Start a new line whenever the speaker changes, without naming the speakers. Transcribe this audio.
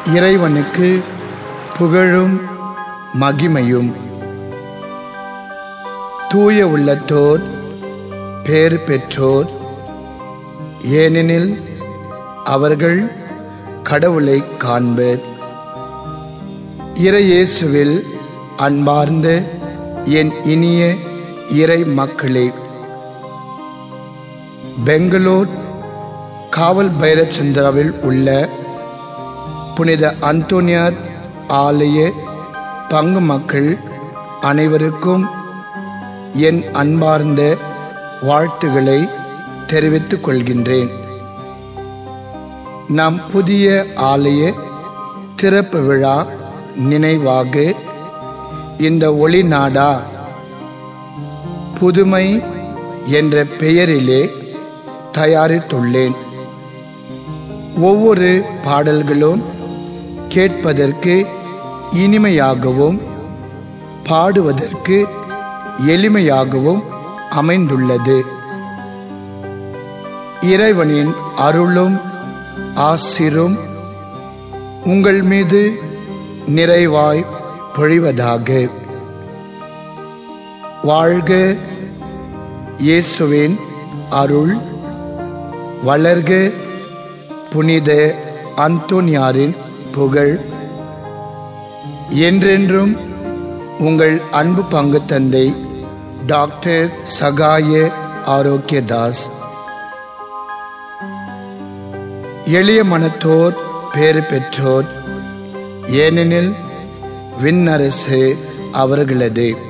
இறைவனுக்கு புகழும் மகிமையும் தூய உள்ளத்தோர் பேறு பெற்றோர் ஏனெனில் அவர்கள் கடவுளை காண்பர் இறையேசுவில் அன்பார்ந்த என் இனிய இறை மக்களே பெங்களூர் காவல் பைரச்சந்திராவில் உள்ள புனித அந்தோனியார் ஆலய பங்கு மக்கள் அனைவருக்கும் என் அன்பார்ந்த வாழ்த்துக்களை தெரிவித்துக் கொள்கின்றேன் நம் புதிய ஆலய திறப்பு விழா நினைவாக இந்த ஒளி நாடா புதுமை என்ற பெயரிலே தயாரித்துள்ளேன் ஒவ்வொரு பாடல்களும் கேட்பதற்கு இனிமையாகவும் பாடுவதற்கு எளிமையாகவும் அமைந்துள்ளது இறைவனின் அருளும் ஆசிரும் உங்கள் மீது நிறைவாய் பொழிவதாக வாழ்க இயேசுவின் அருள் வளர்க புனித அந்தோனியாரின் புகழ் என்றென்றும் உங்கள் அன்பு பங்கு தந்தை டாக்டர் சகாய ஆரோக்கியதாஸ் எளிய மனத்தோர் பேறு பெற்றோர் ஏனெனில் விண்ணரசு அவர்களது